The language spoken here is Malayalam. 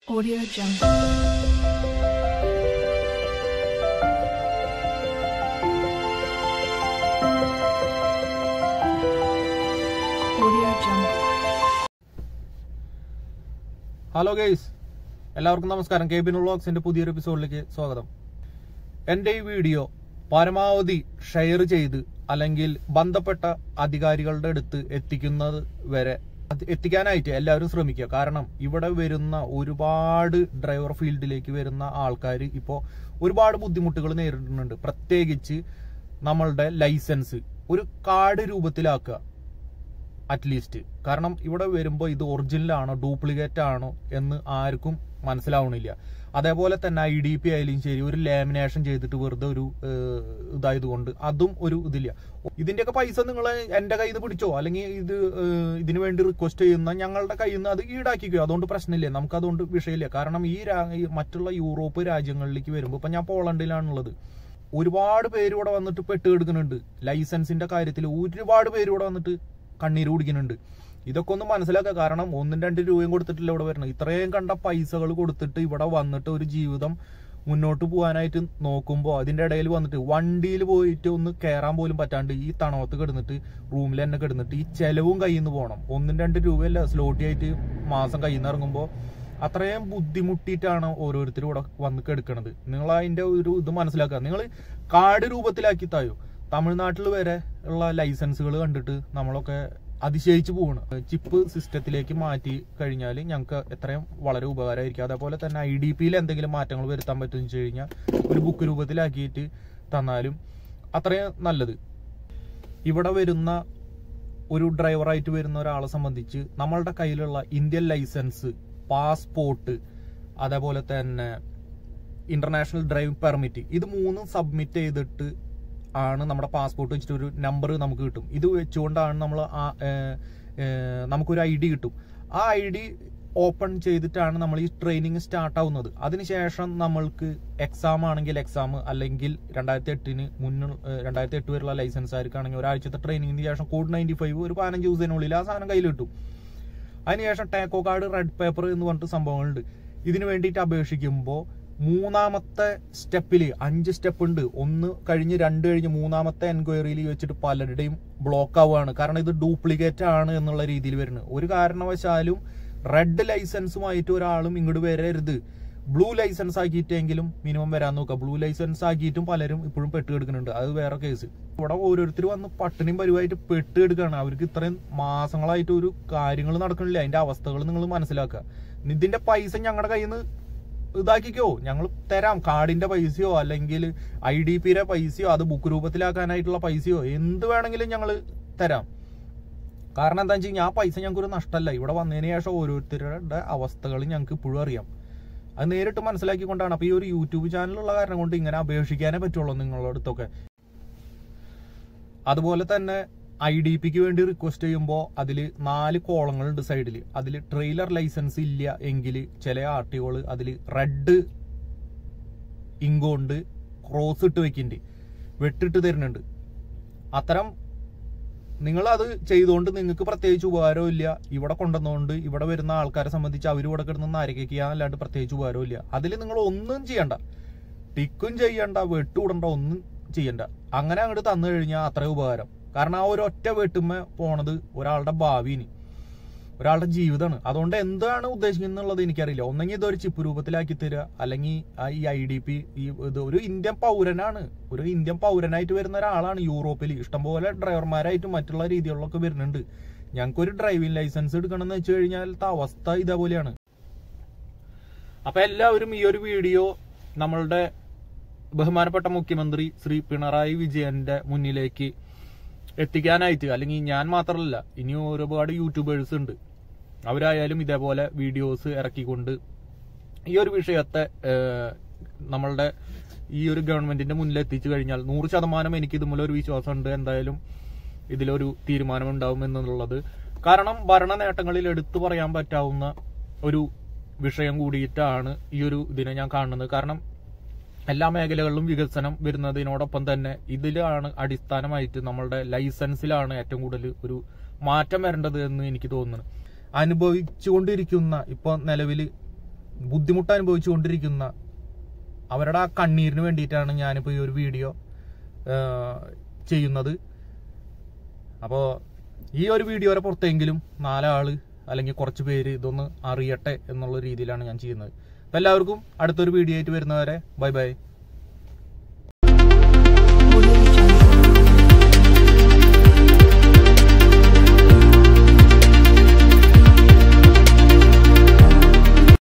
Audio Jungle. Audio Jungle. Hello guys എല്ലാവർക്കും നമസ്കാരം കെ ബിൻ വ്ളോഗ്സിന്റെ പുതിയൊരു എപ്പിസോഡിലേക്ക് സ്വാഗതം എന്റെ ഈ വീഡിയോ പരമാവധി ഷെയർ ചെയ്ത് അല്ലെങ്കിൽ ബന്ധപ്പെട്ട അധികാരികളുടെ അടുത്ത് എത്തിക്കുന്നത് വരെ അത് എത്തിക്കാനായിട്ട് എല്ലാവരും ശ്രമിക്കുക കാരണം ഇവിടെ വരുന്ന ഒരുപാട് ഡ്രൈവർ ഫീൽഡിലേക്ക് വരുന്ന ആൾക്കാർ ഇപ്പോൾ ഒരുപാട് ബുദ്ധിമുട്ടുകൾ നേരിടുന്നുണ്ട് പ്രത്യേകിച്ച് നമ്മളുടെ ലൈസൻസ് ഒരു കാർഡ് രൂപത്തിലാക്കുക അറ്റ്ലീസ്റ്റ് കാരണം ഇവിടെ വരുമ്പോൾ ഇത് ഒറിജിനൽ ആണോ ഡ്യൂപ്ലിക്കേറ്റ് ആണോ എന്ന് ആർക്കും മനസ്സിലാവണില്ല അതേപോലെ തന്നെ ഐ ഡി പി ആയാലും ശരി ഒരു ലാമിനേഷൻ ചെയ്തിട്ട് വെറുതെ ഒരു ഏഹ്, ഇതായതുകൊണ്ട് അതും ഒരു ഇതില്ല ഇതിന്റെയൊക്കെ പൈസ നിങ്ങൾ എന്റെ കയ്യിൽ നിന്ന് പിടിച്ചോ അല്ലെങ്കിൽ ഇത് ഏഹ്, ഇതിനു വേണ്ടി റിക്വസ്റ്റ് ചെയ്യുന്ന ഞങ്ങളുടെ കയ്യിൽ നിന്ന് അത് ഈടാക്കിക്കോ അതുകൊണ്ട് പ്രശ്നമില്ല നമുക്ക് അതുകൊണ്ട് വിഷയമില്ല കാരണം ഈ രാ- ഈ മറ്റുള്ള യൂറോപ്പ് രാജ്യങ്ങളിലേക്ക് വരുമ്പോൾ ഇപ്പൊ ഞാൻ പോളണ്ടിലാണുള്ളത് ഒരുപാട് പേര് ഇവിടെ വന്നിട്ട് പെട്ട് കിടക്കുന്നുണ്ട് ലൈസൻസിന്റെ കാര്യത്തിൽ ഒരുപാട് പേര് ഇവിടെ വന്നിട്ട് കണ്ണീര് കുടിക്കുന്നുണ്ട് ഇതൊക്കെ ഒന്ന് മനസ്സിലാക്കുക കാരണം ഒന്നും രണ്ട് രൂപയും കൊടുത്തിട്ടില്ല ഇവിടെ വരണം ഇത്രയും കണ്ട പൈസകൾ കൊടുത്തിട്ട് ഇവിടെ വന്നിട്ട് ഒരു ജീവിതം മുന്നോട്ട് പോകാനായിട്ട് നോക്കുമ്പോൾ അതിന്റെ ഇടയിൽ വന്നിട്ട് വണ്ടിയിൽ പോയിട്ട് ഒന്ന് കയറാൻ പോലും പറ്റാണ്ട് ഈ തണവത്ത് കിടന്നിട്ട് റൂമിൽ തന്നെ കിടന്നിട്ട് ഈ ചെലവും കയ്യിൽ നിന്ന് പോകണം ഒന്നും രണ്ട് രൂപയല്ല സ്ലോട്ടി ആയിട്ട് മാസം കയ്യിൽ നിന്ന് ഇറങ്ങുമ്പോൾ അത്രയും ബുദ്ധിമുട്ടിയിട്ടാണ് ഓരോരുത്തരും ഇവിടെ വന്ന് കെടുക്കണത് നിങ്ങൾ അതിന്റെ ഒരു ഇത് മനസ്സിലാക്കുക നിങ്ങൾ കാർഡ് രൂപത്തിലാക്കി തായോ തമിഴ്നാട്ടിൽ വരെ ഉള്ള ലൈസൻസുകൾ കണ്ടിട്ട് നമ്മളൊക്കെ അതിശയിച്ചു പോവാണ് ചിപ്പ് സിസ്റ്റത്തിലേക്ക് മാറ്റി കഴിഞ്ഞാൽ ഞങ്ങൾക്ക് എത്രയും വളരെ ഉപകാരമായിരിക്കും അതേപോലെ തന്നെ ഐ ഡി പിയിൽ എന്തെങ്കിലും മാറ്റങ്ങൾ വരുത്താൻ പറ്റുമെന്ന് വെച്ച് കഴിഞ്ഞാൽ ഒരു ബുക്ക് രൂപത്തിലാക്കിയിട്ട് തന്നാലും അത്രയും നല്ലത് ഇവിടെ വരുന്ന ഒരു ഡ്രൈവറായിട്ട് വരുന്ന ഒരാളെ സംബന്ധിച്ച് നമ്മളുടെ കയ്യിലുള്ള ഇന്ത്യൻ ലൈസൻസ് പാസ്പോർട്ട് അതേപോലെ തന്നെ ഇന്റർനാഷണൽ ഡ്രൈവിംഗ് പെർമിറ്റ് ഇത് മൂന്നും സബ്മിറ്റ് ചെയ്തിട്ട് ആണ് നമ്മുടെ പാസ്പോർട്ട് വെച്ചിട്ട് ഒരു നമ്പർ നമുക്ക് കിട്ടും ഇത് വെച്ചുകൊണ്ടാണ് നമ്മൾ ആ ഏഹ്, ഏഹ്, നമുക്കൊരു ഐ ഡി കിട്ടും ആ ഐ ഡി ഓപ്പൺ ചെയ്തിട്ടാണ് നമ്മൾ ഈ ട്രെയിനിങ് സ്റ്റാർട്ട് ആവുന്നത് അതിനുശേഷം നമ്മൾക്ക് എക്സാം ആണെങ്കിൽ എക്സാം അല്ലെങ്കിൽ രണ്ടായിരത്തി എട്ടിന് മുന്നിൽ രണ്ടായിരത്തി എട്ട് വരെയുള്ള ലൈസൻസുകാർക്കാണെങ്കിൽ ഒരാഴ്ചത്തെ ട്രെയിനിങ്ങിന് ശേഷം കോഡ് നയൻറ്റി ഫൈവ് ഒരു പതിനഞ്ച് ദിവസത്തിനുള്ളിൽ ആ സാധനം കയ്യിൽ കിട്ടും അതിനുശേഷം ടാക്കോ കാർഡ് റെഡ് പേപ്പർ എന്ന് പറഞ്ഞിട്ട് സംഭവങ്ങളുണ്ട് ഇതിനു വേണ്ടിയിട്ട് അപേക്ഷിക്കുമ്പോൾ മൂന്നാമത്തെ സ്റ്റെപ്പിൽ അഞ്ച് സ്റ്റെപ്പ് ഉണ്ട് ഒന്ന് കഴിഞ്ഞ് രണ്ട് കഴിഞ്ഞ് മൂന്നാമത്തെ എൻക്വയറിയിൽ വെച്ചിട്ട് പലരുടെയും ബ്ലോക്ക് ആവുകയാണ് കാരണം ഇത് ഡ്യൂപ്ലിക്കേറ്റ് ആണ് എന്നുള്ള രീതിയിൽ വരുന്നത് ഒരു കാരണവശാലും റെഡ് ലൈസൻസുമായിട്ട് ഒരാളും ഇങ്ങോട്ട് വരരുത് ബ്ലൂ ലൈസൻസ് ആക്കിയിട്ടെങ്കിലും മിനിമം വരാൻ നോക്കുക ബ്ലൂ ലൈസൻസ് ആക്കിയിട്ടും പലരും ഇപ്പോഴും പെട്ട് കിടക്കുന്നുണ്ട് അത് വേറെ കേസ് ഇവിടെ ഓരോരുത്തർ വന്ന് പട്ടിണിയും പരിവായിട്ട് പെട്ട് കിടക്കുകയാണ് അവർക്ക് ഇത്രയും മാസങ്ങളായിട്ട് ഒരു കാര്യങ്ങൾ നടക്കണില്ല അതിന്റെ അവസ്ഥകൾ നിങ്ങൾ മനസ്സിലാക്കുക ഇതിന്റെ പൈസ ഞങ്ങളുടെ കയ്യിൽ നിന്ന് ഇതാക്കിക്കോ ഞങ്ങൾ തരാം കാർഡിന്റെ പൈസയോ അല്ലെങ്കിൽ ഐ ഡി പിയുടെ പൈസയോ അത് ബുക്ക് രൂപത്തിലാക്കാനായിട്ടുള്ള പൈസയോ എന്ത് വേണമെങ്കിലും ഞങ്ങൾ തരാം കാരണം എന്താ വെച്ച് കഴിഞ്ഞാൽ ആ പൈസ ഞങ്ങൾക്ക് ഒരു നഷ്ടമല്ല ഇവിടെ വന്നതിന് ശേഷം ഓരോരുത്തരുടെ അവസ്ഥകൾ ഞങ്ങൾക്ക് ഇപ്പോഴും അറിയാം അത് നേരിട്ട് മനസ്സിലാക്കിക്കൊണ്ടാണ് അപ്പൊ ഈ ഒരു യൂട്യൂബ് ചാനലുള്ള കാരണം കൊണ്ട് ഇങ്ങനെ അപേക്ഷിക്കാനേ പറ്റുള്ളൂ നിങ്ങളുടെ അടുത്തൊക്കെ അതുപോലെ തന്നെ ഐ ഡി പിക്ക് വേണ്ടി റിക്വസ്റ്റ് ചെയ്യുമ്പോൾ അതിൽ നാല് കോളങ്ങളുണ്ട് സൈഡിൽ അതിൽ ട്രെയിലർ ലൈസൻസ് ഇല്ല എങ്കിൽ ചില ആർ ടികൾ അതിൽ റെഡ് ഇങ്കോണ്ട് ക്രോസ് ഇട്ട് വെക്കുന്നുണ്ട് വെട്ടിട്ട് തരുന്നുണ്ട് അത്തരം നിങ്ങൾ അത് ചെയ്തുകൊണ്ട് നിങ്ങൾക്ക് പ്രത്യേകിച്ച് ഉപകാരമില്ല ഇവിടെ കൊണ്ടുവന്നുകൊണ്ട് ഇവിടെ വരുന്ന ആൾക്കാരെ സംബന്ധിച്ച് അവർ ഇവിടെ കിടന്ന് നരകിക്കുക അല്ലാണ്ട് പ്രത്യേകിച്ച് ഉപകാരമില്ല അതിൽ നിങ്ങൾ ഒന്നും ചെയ്യണ്ട ടിക്കും ചെയ്യണ്ട വെട്ടുവിടണ്ട ഒന്നും ചെയ്യണ്ട അങ്ങനെ അങ്ങോട്ട് തന്നു കഴിഞ്ഞാൽ അത്രയും ഉപകാരം കാരണം ആ ഒരു ഒറ്റ വെട്ടുമ്മ പോണത് ഒരാളുടെ ഭാവിന് ഒരാളുടെ ജീവിതമാണ് അതുകൊണ്ട് എന്താണ് ഉദ്ദേശിക്കുന്നത് എന്നുള്ളത് എനിക്കറിയില്ല ഒന്നെങ്കിൽ ഇതൊരു ചിപ്പ് രൂപത്തിലാക്കി തരിക അല്ലെങ്കിൽ ആ ഈ ഐ ഡി പി ഈ ഇത് ഒരു ഇന്ത്യൻ പൗരനാണ് ഒരു ഇന്ത്യൻ പൗരനായിട്ട് വരുന്ന ഒരാളാണ് യൂറോപ്പിൽ ഇഷ്ടംപോലെ ഡ്രൈവർമാരായിട്ടും മറ്റുള്ള രീതികളിലൊക്കെ വരുന്നുണ്ട് ഞങ്ങൾക്ക് ഒരു ഡ്രൈവിംഗ് ലൈസൻസ് എടുക്കണം എന്ന് വെച്ച് കഴിഞ്ഞാൽ അവസ്ഥ ഇതേപോലെയാണ് അപ്പൊ എല്ലാവരും ഈ ഒരു വീഡിയോ നമ്മളുടെ ബഹുമാനപ്പെട്ട മുഖ്യമന്ത്രി ശ്രീ പിണറായി വിജയന്റെ മുന്നിലേക്ക് എത്തിക്കാനായിട്ട് അല്ലെങ്കിൽ ഞാൻ മാത്രമല്ല ഇനിയും ഒരുപാട് യൂട്യൂബേഴ്സ് ഉണ്ട് അവരായാലും ഇതേപോലെ വീഡിയോസ് ഇറക്കിക്കൊണ്ട് ഈ ഒരു വിഷയത്തെ ഏഹ്, നമ്മളുടെ ഈ ഒരു ഗവൺമെന്റിന്റെ മുന്നിൽ എത്തിച്ചു കഴിഞ്ഞാൽ നൂറ് ശതമാനം എനിക്ക് ഇതുമൂലം ഒരു വിശ്വാസമുണ്ട് എന്തായാലും ഇതിലൊരു തീരുമാനം ഉണ്ടാവും എന്നുള്ളത് കാരണം ഭരണ നേട്ടങ്ങളിൽ എടുത്തു പറയാൻ പറ്റാവുന്ന ഒരു വിഷയം കൂടിയിട്ടാണ് ഈ ഒരു ഇതിനെ ഞാൻ കാണുന്നത് കാരണം എല്ലാ മേഖലകളിലും വികസനം വരുന്നതിനോടൊപ്പം തന്നെ ഇതിലാണ് അടിസ്ഥാനമായിട്ട് നമ്മളുടെ ലൈസൻസിലാണ് ഏറ്റവും കൂടുതൽ ഒരു മാറ്റം വരേണ്ടത് എന്ന് എനിക്ക് തോന്നുന്നു അനുഭവിച്ചുകൊണ്ടിരിക്കുന്ന ഇപ്പൊ നിലവിൽ ബുദ്ധിമുട്ട് അനുഭവിച്ചുകൊണ്ടിരിക്കുന്ന അവരുടെ ആ കണ്ണീരിന് വേണ്ടിയിട്ടാണ് ഞാനിപ്പോൾ ഈ ഒരു വീഡിയോ ചെയ്യുന്നത് അപ്പോൾ ഈ ഒരു വീഡിയോയുടെ പുറത്തെങ്കിലും നാലാള് അല്ലെങ്കിൽ കുറച്ച് പേര് ഇതൊന്ന് അറിയട്ടെ എന്നുള്ള രീതിയിലാണ് ഞാൻ ചെയ്യുന്നത് അപ്പോൾ എല്ലാവർക്കും അടുത്തൊരു വീഡിയോ ആയിട്ട് വരുന്നവരെ ബൈ ബൈ